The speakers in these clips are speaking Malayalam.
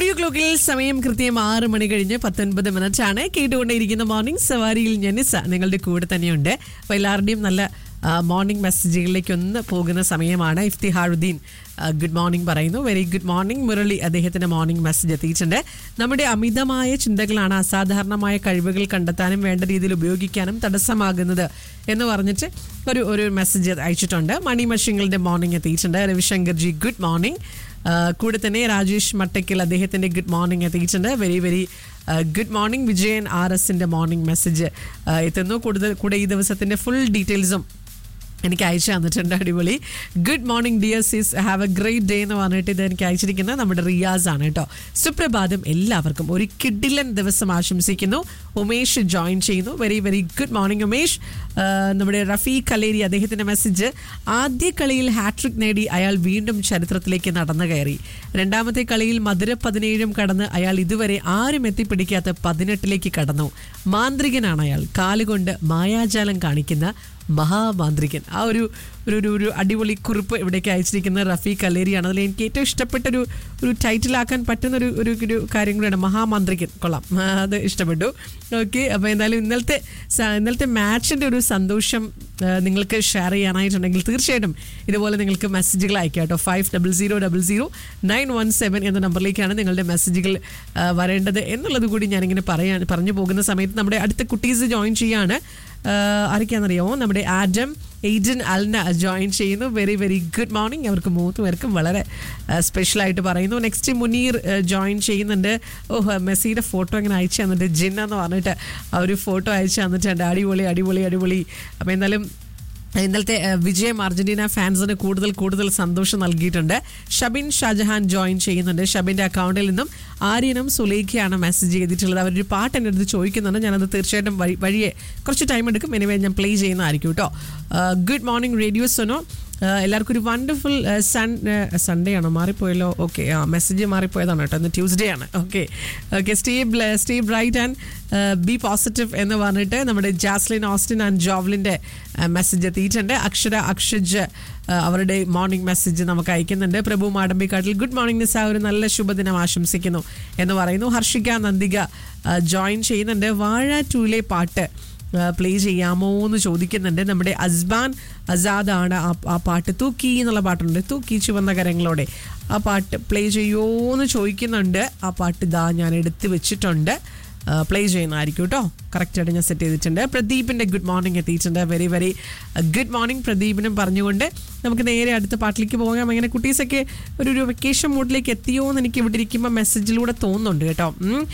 സ്റ്റുഡിയോ ക്ലോക്കിൽ സമയം കൃത്യം ആറ് മണി കഴിഞ്ഞ് പത്തൊൻപത് മിനിറ്റ് ആണ് കേട്ടുകൊണ്ടേയിരിക്കുന്ന മോർണിംഗ് സവാരിയിൽ ഞനിസ നിങ്ങളുടെ കൂടെ തന്നെയുണ്ട് അപ്പോൾ എല്ലാവരുടെയും നല്ല മോർണിംഗ് മെസ്സേജുകളിലേക്ക് ഒന്ന് പോകുന്ന സമയമാണ് ഇഫ്തിഹാറുദ്ദീൻ ഗുഡ് മോർണിംഗ് പറയുന്നു വെരി ഗുഡ് മോർണിംഗ് മുരളി അദ്ദേഹത്തിന്റെ മോർണിംഗ് മെസ്സേജ് എത്തിയിട്ടുണ്ട് നമ്മുടെ അമിതമായ ചിന്തകളാണ് അസാധാരണമായ കഴിവുകൾ കണ്ടെത്താനും വേണ്ട രീതിയിൽ ഉപയോഗിക്കാനും തടസ്സമാകുന്നത് എന്ന് പറഞ്ഞിട്ട് ഒരു ഒരു മെസ്സേജ് അയച്ചിട്ടുണ്ട് മണി മഷിങ്ങളുടെ മോർണിംഗ് എത്തിയിട്ടുണ്ട് രവിശങ്കർ ജി ഗുഡ് മോർണിംഗ് കൂടെ തന്നെ രാജേഷ് മട്ടയ്ക്കൽ അദ്ദേഹത്തിന്റെ ഗുഡ് മോർണിംഗ് എത്തിയിട്ടുണ്ട് very very good morning Vijayan R എസിന്റെ മോർണിംഗ് മെസ്സേജ് എത്തുന്നു കൂടുതൽ കൂടെ ഈ ദിവസത്തിന്റെ ഫുൾ ഡീറ്റെയിൽസും എനിക്ക് അയച്ചു തന്നിട്ടുണ്ട് അടിപൊളി good morning dear sis have a great day എന്ന് പറഞ്ഞിട്ട് ഇത് എനിക്ക് അയച്ചിരിക്കുന്നത് നമ്മുടെ റിയാസ് ആണ് കേട്ടോ സുപ്രഭാതം എല്ലാവർക്കും ഒരു കിഡിലൻ ദിവസം ആശംസിക്കുന്നു ഉമേഷ് ജോയിൻ ചെയ്യുന്നു very very good morning Umesh ആ, നമ്മുടെ റഫീഖ് കലേരി അദ്ദേഹത്തിന്റെ മെസ്സേജ് ആദ്യ കളിയിൽ ഹാട്രിക് നേടി അയാൾ വീണ്ടും ചരിത്രത്തിലേക്ക് നടന്നു കയറി രണ്ടാമത്തെ കളിയിൽ മധുര പതിനേഴും കടന്ന് അയാൾ ഇതുവരെ ആരും എത്തിപ്പിടിക്കാത്ത പതിനെട്ടിലേക്ക് കടന്നു മാന്ത്രികനാണ് അയാൾ കാലുകൊണ്ട് മായാജാലം കാണിക്കുന്ന മഹാമാന്ത്രികൻ ആ ഒരു ഒരു ഒരു ഒരു അടിപൊളി കുറിപ്പ് ഇവിടേക്ക് അയച്ചിരിക്കുന്ന റഫീഖ് കല്ലേരിയാണ് അതിൽ എനിക്ക് ഏറ്റവും ഇഷ്ടപ്പെട്ട ഒരു ഒരു ടൈറ്റിലാക്കാൻ പറ്റുന്ന ഒരു ഒരു ഒരു കാര്യം കൂടിയാണ് മഹാമാന്ത്രികൻ കൊള്ളാം ആ, അത് ഇഷ്ടപ്പെട്ടു ഓക്കെ അപ്പോൾ എന്തായാലും ഇന്നലത്തെ സ- ഇന്നലത്തെ മാച്ചിൻ്റെ ഒരു സന്തോഷം ആ, നിങ്ങൾക്ക് ഷെയർ ചെയ്യാനായിട്ടുണ്ടെങ്കിൽ തീർച്ചയായിട്ടും ഇതുപോലെ നിങ്ങൾക്ക് മെസ്സേജുകൾ അയക്കാം കേട്ടോ five double zero double zero nine one seven എന്ന നമ്പറിലേക്കാണ് നിങ്ങളുടെ മെസ്സേജുകൾ ആ, വരേണ്ടത് എന്നുള്ളത് കൂടി ഞാനിങ്ങനെ പറയാൻ പറഞ്ഞു പോകുന്ന സമയത്ത് നമ്മുടെ അടുത്ത കുട്ടീസ് ജോയിൻ ചെയ്യാണ് ആഹ് ആരൊക്കെയാണെന്നറിയാമോ നമ്മുടെ ആഡം എയ്ഡൻ അൽന ജോയിൻ ചെയ്യുന്നു വെരി വെരി ഗുഡ് മോർണിംഗ് അവർക്ക് മൂന്ന് പേർക്കും വളരെ സ്പെഷ്യലായിട്ട് പറയുന്നു നെക്സ്റ്റ് മുനീർ ജോയിൻ ചെയ്യുന്നുണ്ട് ഓഹ് മെസ്സിയുടെ ഫോട്ടോ ഇങ്ങനെ അയച്ചു തന്നിട്ട് ജിന്ന എന്ന് പറഞ്ഞിട്ട് ആ ഒരു ഫോട്ടോ അയച്ചു തന്നിട്ടുണ്ട് അടിപൊളി അടിപൊളി അടിപൊളി അപ്പോൾ എന്തായാലും ഇന്നലത്തെ ഏഹ്, വിജയം അർജന്റീന ഫാൻസിന് കൂടുതൽ കൂടുതൽ സന്തോഷം നൽകിയിട്ടുണ്ട് ഷബിൻ ഷാജഹാൻ ജോയിൻ ചെയ്യുന്നുണ്ട് ഷബിന്റെ അക്കൗണ്ടിൽ നിന്നും ആര്യനും സുലേഖയാണ് മെസ്സേജ് ചെയ്തിട്ടുള്ളത് അവരൊരു പാട്ട് എൻ്റെ അടുത്ത് ചോദിക്കുന്നുണ്ട് ഞാനത് തീർച്ചയായിട്ടും വഴി വഴിയെ കുറച്ച് ടൈം എടുക്കും എനിവേ ഞാൻ പ്ലേ ചെയ്യുന്നതായിരിക്കും കേട്ടോ ഗുഡ് മോർണിംഗ് റേഡിയോ സൊനോ ആഹ് എല്ലാവർക്കും ഒരു വണ്ടർഫുൾ സൺ സൺഡേ ആണോ മാറിപ്പോയല്ലോ ഓക്കെ ആ മെസ്സേജ് മാറിപ്പോയതാണ് കേട്ടോ ഇന്ന് ട്യൂസ്ഡേ ആണ് okay okay Steve Steve bright and B positive എന്ന് പറഞ്ഞിട്ട് നമ്മുടെ ജാസ്ലിൻ ഓസ്റ്റിൻ ആൻഡ് ജോവ്ലിൻ്റെ മെസ്സേജ് എത്തിയിട്ടുണ്ട് അക്ഷര അക്ഷജ് ആഹ് അവരുടെ മോർണിംഗ് മെസ്സേജ് നമുക്ക് അയക്കുന്നുണ്ട് പ്രഭു മാടമ്പിക്കാട്ടിൽ ഗുഡ് മോർണിംഗ് നിസ ഒരു നല്ല ശുഭദിനം ആശംസിക്കുന്നു എന്ന് പറയുന്നു ഹർഷിക നന്ദിക ജോയിൻ ചെയ്യുന്നുണ്ട് വാഴ ടൂലെ പാട്ട് പ്ലേ ചെയ്യാമോ എന്ന് ചോദിക്കുന്നുണ്ട് നമ്മുടെ അസ്ബാൻ അസാദാണ് ആ ആ പാട്ട് തൂക്കി എന്നുള്ള പാട്ടുണ്ട് തൂക്കി ചുവന്ന കരങ്ങളോടെ ആ പാട്ട് പ്ലേ ചെയ്യുമോ എന്ന് ചോദിക്കുന്നുണ്ട് ആ പാട്ട് ഇതാ ഞാൻ എടുത്ത് വെച്ചിട്ടുണ്ട് പ്ലേ ചെയ്യുന്നതായിരിക്കും കേട്ടോ കറക്റ്റായിട്ട് ഞാൻ സെറ്റ് ചെയ്തിട്ടുണ്ട് പ്രദീപിൻ്റെ ഗുഡ് മോർണിംഗ് എത്തിയിട്ടുണ്ട് വെരി വെരി ഗുഡ് മോർണിംഗ് പ്രദീപിനും പറഞ്ഞുകൊണ്ട് നമുക്ക് നേരെ അടുത്ത പാട്ടിലേക്ക് പോകാം അങ്ങനെ കുട്ടീസൊക്കെ ഒരു ഒരു വെക്കേഷൻ മൂഡിലേക്ക് എത്തിയോ എന്ന് എനിക്ക് ഇവിടെ ഇരിക്കുമ്പോൾ മെസ്സേജിലൂടെ തോന്നുന്നുണ്ട് കേട്ടോ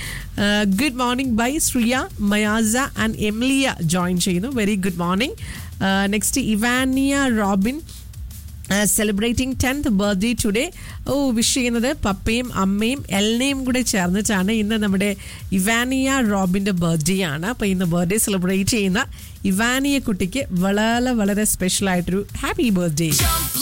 good morning by Shriya Mayasa and Emlia join ചെയ്യുന്നു very good morning next Ivania Robin celebrating tenth birthday today ഓ വിഷ് ചെയ്യുന്നത് പപ്പയും അമ്മയും എൽനയും കൂടെ ചേർന്നിട്ടാണ് ഇന്ന് നമ്മുടെ ഇവാനിയ റോബിൻ്റെ ബർത്ത്ഡേ ആണ് അപ്പോൾ ഇന്ന് ബർത്ത്ഡേ സെലിബ്രേറ്റ് ചെയ്യുന്ന ഇവാനിയ കുട്ടിക്ക് വളരെ വളരെ സ്പെഷ്യൽ ആയിട്ടൊരു ഹാപ്പി ബർത്ത്ഡേ